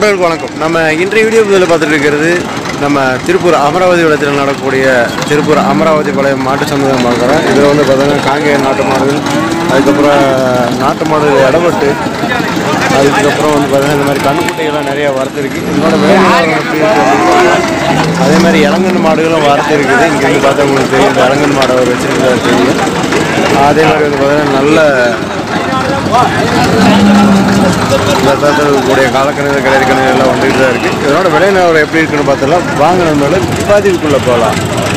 நண்பர்களுக்கு வணக்கம் நம்ம இன்றைய வீடியோ இதில் பார்த்துட்டு இருக்கிறது நம்ம திருப்பூர் அமராவதி வளத்தில் நடக்கக்கூடிய திருப்பூர் அமராவதி பாளையம் மாட்டு சந்தை தான் பார்க்குறோம் இதில் வந்து பார்த்தீங்கன்னா காங்கேய நாட்டு மாடுகள் அதுக்கப்புறம் நாட்டு மாடுகள் இடப்பட்டு அதுக்கப்புறம் வந்து பார்த்தீங்கன்னா இந்த மாதிரி கண்ணுக்குட்டிகள்லாம் நிறைய வரத்து இருக்குது இதனோட விலை நிலவரம் எப்படி இருக்கு அப்படின்னு பார்க்கலாம். அதே மாதிரி இளங்கன் மாடுகளும் வரத்து இருக்குது இங்கே வந்து பார்த்தா உங்களுக்கு தெரியும் இந்த இளங்கன் மாடை அவர் வச்சிருக்கிறது தெரியும் அதே மாதிரி வந்து பார்த்தீங்கன்னா நல்ல இந்த தரத்தில் இருக்கக்கூடிய காலக்கணித கிடைக்கணும் எல்லாம் வந்துட்டு தான் இருக்குது இதனோட விலை நிலவரம் எப்படி இருக்குன்னு பார்த்தலாம் வாங்க நம்மளால பதிவுக்குள்ளே போகலாம்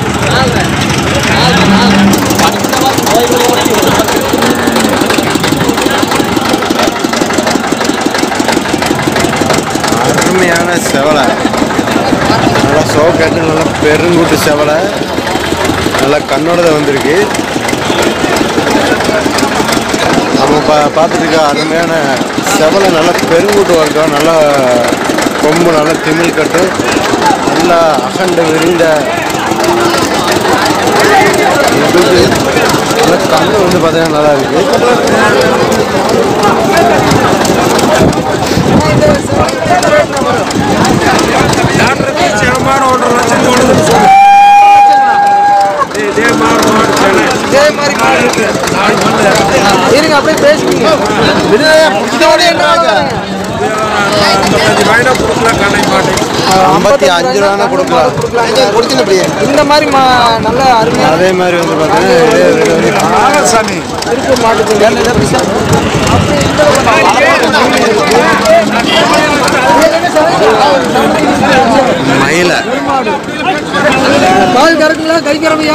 அருமையான செவலை நல்லா சோக்கட்டு நல்லா பெருங்கூட்டு செவலை நல்லா கண்ணோட தான் வந்திருக்கு நம்ம பா பார்த்துட்டு இருக்க அருமையான செவலை நல்லா பெருங்கூட்டு வர்க்கம் நல்லா கொம்பு நல்லா திமிழ் கட்டு நல்லா அகண்ட விரிந்த இது நல்லா கண்ணு வந்து பார்த்தீங்கன்னா நல்லா இருக்கு டாக்டருக்கு செவமாடு ஒன்றரை லட்சம் கொடுக்குன்னு சொல்லு இதே மாடு மாடு சென்னை இதே மாதிரி மாடு இருக்கு இருங்க அப்படியே பேசுவீங்க இதோட என்ன விலை வருங்க? ஐம்பத்தஞ்சு ரூபாய்னா கொடுக்கலாம் கண்ணை மாட்டு ஐம்பத்தி அஞ்சு ரூபானா கொடுக்கலாம் இந்த மாதிரி மா நல்ல அருமையான அதே மாதிரி வந்து பார்த்தீங்கன்னா இதே rate வந்து சாமி திருப்பூர் மாட்டுக்கு மயிலை பால் கறக்குங்களா கை கறவையா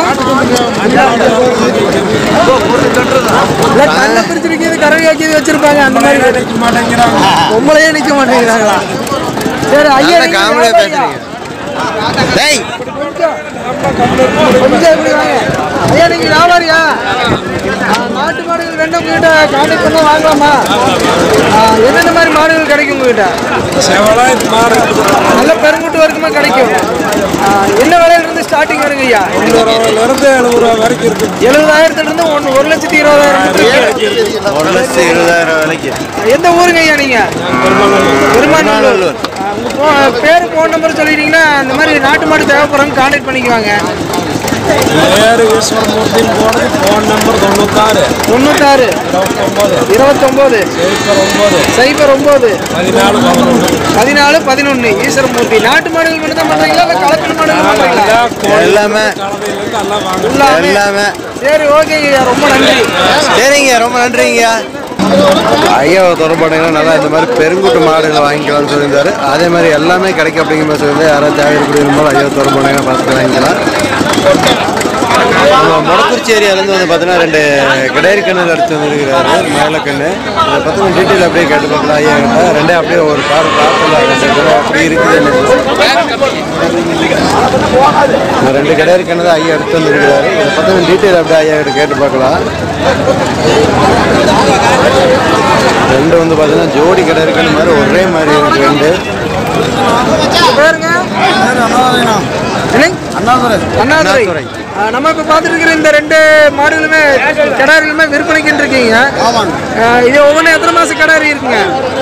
இல்ல கண்ணை பிரிச்சிருக்கிறது கறவையாக்கி வச்சிருப்பாங்க அந்த மாதிரி நிற்க மாட்டேங்கிறாங்க பொம்பளையே நிக்க மாட்டேங்கிறாங்களா சரி ஐயா நல்ல நீங்க காமெடியா வியாபாரியா? பேசுறீங்க டேய் கொஞ்சம் இப்படி வாங்க. ஐயா நீங்க வியாபாரியா ஆ, நாட்டு மாடுகள் வேண்டாம் உங்ககிட்ட கான்டாக்ட் பண்ணா வாங்கலாமா ஆ, என்னென்ன மாதிரி மாடுகள் கிடைக்கும் உங்ககிட்ட செவலா இது மாடு நல்ல பெருங்குட்டு வரைக்குமா கிடைக்கும் ஆ, என்ன விலையில இருந்து ஸ்டார்டிங் வருங்க ஐயா எழுபது ரூபாயிலிருந்து எழுபது ரூபா வரைக்கும் இருக்கு எழுபதாயிரத்துல இருந்து ஒன்று ஒரு லட்சத்தி இருபதாயிரம் இருக்கு. ஒரு லட்சம் இருபதாயிரம் விலைக்கு எந்த ஊருங்க ஐயா நீங்க பெருமாநல்லூர் ஆ, உங்க போ- பேரு ஃபோன் நம்பர் சொல்லிட்டீங்கன்னா அந்த மாதிரி நாட்டு மாடு தேவைப்படுறவங்க கான்டாக்ட் பண்ணிக்குவாங்க நேரு ஈஸ்வரமூர்த்தின்னு போனது ஃபோன் நம்பர் தொண்ணூத்தாறு தொண்ணூத்தாறு இருபத்தொம்போது இருபத்தொம்போது சைபர் ஒம்பது சைபர் ஒம்பது பதினாலு பதினொன்று பதினாலு பதினொன்று ஈஸ்வரமூர்த்தி நாட்டு மாடுகள் மட்டும் தான் பண்ணுறீங்களா இல்லை கலப்பின மாடுகள் பண்ணுறீங்களா எல்லாமே கலவையிலேருந்து எல்லாம் வாங்க எல்லாமே எல்லாமே சரி ஓகேங்க ஐயா ரொம்ப நன்றி சரிங்க ரொம்ப நன்றிங்க ஐயா தொடர்பாடுங்கன்னா நல்லா இந்த மாதிரி பெருங்குட்டு மாடுகளை வாங்கிக்கலாம்னு சொல்லியிருந்தாரு அதே மாதிரி எல்லாமே கிடைக்கும் அப்படிங்கிற மாதிரி சொல்லியிருந்தாரு யாராவது தேவைப்படி இருந்தாலும் ஐயா தொடர்பாடுங்க பார்த்து வாங்கிக்கலாம் நம்ம முடக்குறிச்சி ஏரியாலேருந்து வந்து பார்த்தீங்கன்னா ரெண்டு கிடேரி கண்ணில் எடுத்து வந்துருக்கிறாரு மேலக்கண்ணு அதை பற்றின டீட்டெயில் அப்படியே கேட்டு பார்க்கலாம் ஐயா கிட்ட ரெண்டே அப்படியே ஒரு கார் பார்த்துல ரெண்டு கிடை அப்படி இருக்குதுன்னு இந்த ரெண்டு கிடேரி கண்ணு தான் ஐயா எடுத்து வந்துருக்கிறாரு இதை பற்றின டீட்டெயில் அப்படியே ஐயா கிட்ட கேட்டு பார்க்கலாம் ரெண்டு வந்து பார்த்தீங்கன்னா ஜோடி கடை இருக்கிற மாதிரி ஒரே மாதிரி இருக்கு ரெண்டு பேருங்க என்னங்க? அண்ணாதுரை அண்ணாதுரை. ஆ, நம்ம இப்போ பார்த்துட்டு இருக்கிற இந்த ரெண்டு மாடுகளுமே கிடாரிகளுமே விற்பனைக்குன்னு இருக்கீங்க ஆ, இது ஒவ்வொன்றும் எத்தனை மாதம் கிடாரி இருக்குங்க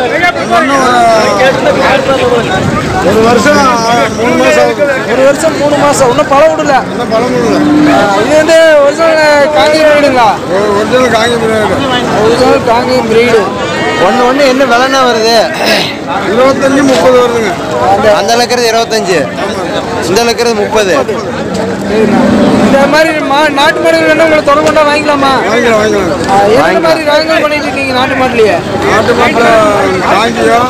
ஒரு வருஷம் மூணு மாதம் ஒரு வருஷம் மூணு மாதம் இன்னும் பழம் விடல இன்னும் பழம் ஆ, இது வந்து ஒரிஜினல் காங்கேயம் பிரீடுங்களா ஒரிஜினல் காங்கி ஒரிஜினல் காங்கேயம் பிரீடு ஒன்று ஒன்று என்ன விலைன்னா வருது இருபத்தஞ்சு முப்பது வருதுங்க அந்த இருக்கிறது இருபத்தஞ்சு இந்த இருக்கிறது முப்பது சரிண்ணா. இந்த மாதிரி மா நாட்டு மாடுகள் வேணும் உங்களை தொடர்பு கொண்டா வாங்கிக்கலாமா வாங்கிக்கலாம் வாங்கிக்கலாம் ஆ, என்ன மாதிரி ரகங்கள் பண்ணிட்டு இருக்கீங்க நாட்டு மாட்டுலயே நாட்டு மாட்டில் காங்கியம்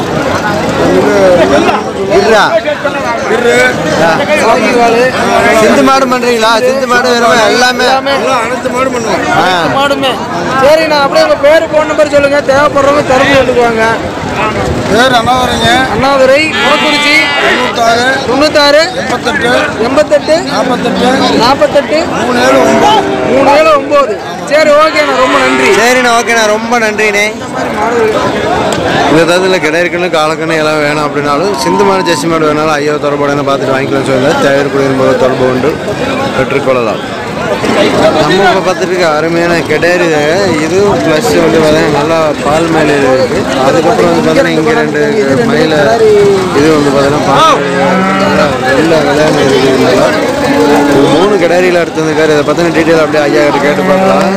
இல்லா இரு சாகிவாலு சிந்து மாடு பண்ணுறீங்களா சிந்து மாடு வெறும் எல்லாமே எல்லாம் அனைத்து மாடு பண்ணுவோம் ஆ மாடுமே சரி நான் அப்படியே உங்க பேரு ஃபோன் நம்பர் சொல்லுங்க தேவைப்படுறவங்க திறந்து எடுத்துக்குவாங்க பேர் அண்ணாவரங்க அண்ணாதுரை முளக்குறிச்சி தொண்ணூத்தாறு தொண்ணூத்தாறு எண்பத்தெட்டு எண்பத்தெட்டு நாற்பத்தெட்டு நாற்பத்தெட்டு மூணு ஏழு ஒன்பது மூணு ஏழு ஒம்பது சரி ஓகேண்ணா ரொம்ப நன்றி சரிண்ணா ஓகேண்ணா ரொம்ப நன்றிண்ணே இந்த தரத்தில் கிடைக்கணும் காலக்கண்ணு எல்லாம் வேணும் அப்படின்னாலும் சிந்து மாடு ஜெர்சி மாடு வேணாலும் ஐயோ தொடர்புடனே பார்த்துட்டு வாங்கிக்கலாம் சொல்லி தேவைப்படுகிற போது தொடர்பு கொண்டு பெற்றுக்கொள்ளலாம் நம்ம இப்போ பார்த்துட்டு இருக்க அருமையான கெடேரி இது ப்ளஸ் வந்து பார்த்தீங்கன்னா நல்லா பால் மேலே இருக்கு அதுக்கப்புறம் வந்து பார்த்தீங்கன்னா இங்கே ரெண்டு மயில இது வந்து பார்த்தீங்கன்னா பால் நல்லா வெள்ளை விளையாண்டு இருக்குது நல்லா இது மூணு கிடாரியில் எடுத்து வந்திருக்காரு இதை பற்றின டீட்டெயில் அப்படியே ஐயா கிட்ட கேட்டு பார்க்கலாம்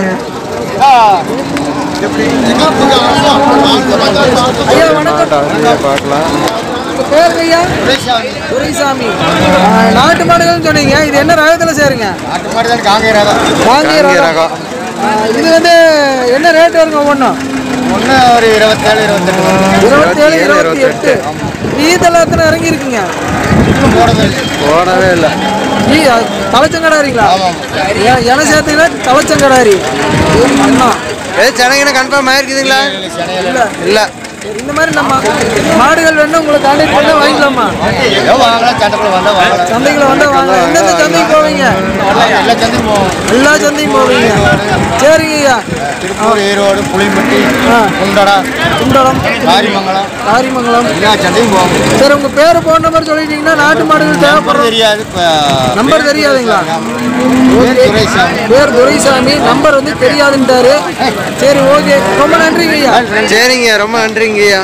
ஐயா வணக்கம் மாட்டை அப்படியே பார்க்கலாம் உங்க பேர் ஐயா துரைசாமி ஆ, நாட்டு மாடுகள்னு சொன்னீங்க இது என்ன ரகத்தில் சேருங்க வாங்கி காங்கேய ரகம் ரகம் ஆ, இது வந்து என்ன ரேட் வருங்க ஒவ்வொன்றும் ஒன்று ஒரு இருபத்தேழு இருபத்தெட்டு இருபத்தேழு இருபத்தி இருபத்தி எட்டு ஈதெல்லாம் எத்தனை இறங்கி இருக்குங்க போடவே இல்லை ஈ தலைச்சங்கடாரிங்களா என சேர்த்துக்கிட்டா தலைச்சங்கடாரி அண்ணா ஏ சென்னைக்கு கன்ஃபார்ம் ஆயிருக்குதுங்களா இல்லை இல்லை இந்த மாதிரி நம்ம மாடுகள் வேணும் உங்களை கான்டாக்ட் பண்ண வாங்கிக்கலாமா வாங்கலாம் சட்டக்குள்ள வந்தால் வாங்கலாம் சந்தைகளை வந்து வாங்க எந்தெந்த சந்தைக்கு போவீங்க எல்லா சந்தையும் போவோம் எல்லா சந்தையும் போவீங்க சரிங்க ஐயா திருப்பூர் ஈரோடு புளிம்பட்டி ஆ குண்டடா குண்டலம் காரிமங்கலம் காரிமங்கலம் எல்லா சந்தையும் போவோம் சரி உங்க பேரு போன் நம்பர் சொல்லிட்டீங்கன்னா நாட்டு மாடுகள் தேவைப்படுறோம் தெரியாது இப்போ நம்பர் தெரியாதுங்களா பேர் துரைசாமி பேர் துரைசாமி நம்பர் வந்து தெரியாதுன்ட்டாரு சரி ஓகே ரொம்ப நன்றிங்க ஐயா சரிங்க ரொம்ப நன்றிங்கய்யா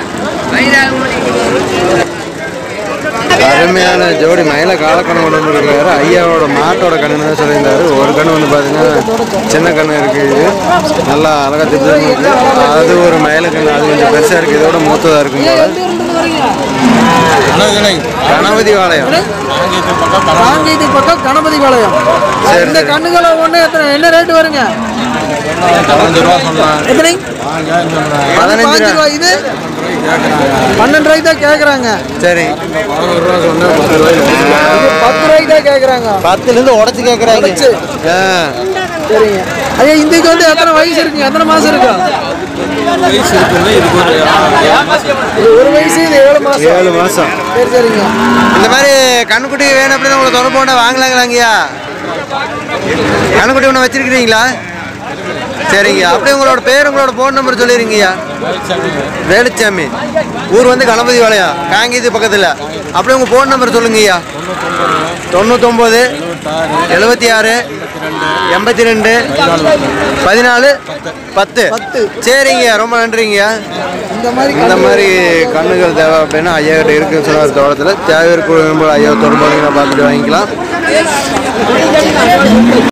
அருமையான ஜோடி மயில காலக்கணு கொண்டு வந்துருக்காரு ஐயாவோட மாட்டோட கண்ணு தான் சொல்லியிருந்தாரு ஒரு கண்ணு வந்து பார்த்தீங்கன்னா சின்ன கண்ணு இருக்கு இது நல்லா அழகா திட்டு இருக்கு அது ஒரு மயில கண்ணு அது கொஞ்சம் பெருசா இருக்கு இதோட மூத்ததா இருக்கும் போல எந்த ஊர்ல இருந்து வரீங்க கணபதி வாளையம் காங்கேயத்து பக்கம் கணபதி பாளையம் சரி, இந்த சரி. கண்ணுகளை ஒண்ணு எத்தனை என்ன ரேட் வருங்க எத்தனை பதினஞ்சு பாஞ்சு ரூபா. ரூபாய் இது பன்னெண்டு ரூபாய்க்கு தான் கேக்குறாங்க சரி இது பத்து ரூபாய்க்கு தான் கேக்குறாங்க பத்துல இருந்து உடச்சு கேக்குறாங்க உடைச்சு. ஆ. சரிங்க ஐயா இதுக்கு வந்து எத்தனை வயசு இருக்குங்க எத்தனை மாசம் இருக்கு இது ஒரு வயசு இது ஏழு மாசம் ஏழு மாசம் சரி சரிங்க இந்த மாதிரி கண்ணுக்குட்டி வேணும் அப்படின்னு உங்களை தொடர்பு கொண்டா வாங்கலாங்களாங்கய்யா கண்ணுக்குட்டி ஒன்று வச்சிருக்கிறீங்களா சரிங்க அப்படியே உங்களோட பேர் உங்களோட ஃபோன் நம்பர் சொல்லிடுங்கய்யா வேலுச்சாமி ஊர் வந்து கணபதி வாளையம் காங்கேயத்து பக்கத்தில் அப்படியே உங்கள் ஃபோன் நம்பர் சொல்லுங்கய்யா தொண்ணூத்தொம்பது எழுபத்தி ஆறு எண்பத்தி ரெண்டு பதினாலு பத்து பத்து. சரிங்க ரொம்ப நன்றிங்கய்யா இந்த மாதிரி இந்த மாதிரி கண்ணுகள் தேவை அப்படின்னா ஐயா கிட்ட இருக்குன்னு சொன்னார் தோட்டத்தில் தேவை இருக்கும் ஐயா தொடர்பு பார்த்துட்டு வாங்கிக்கலாம்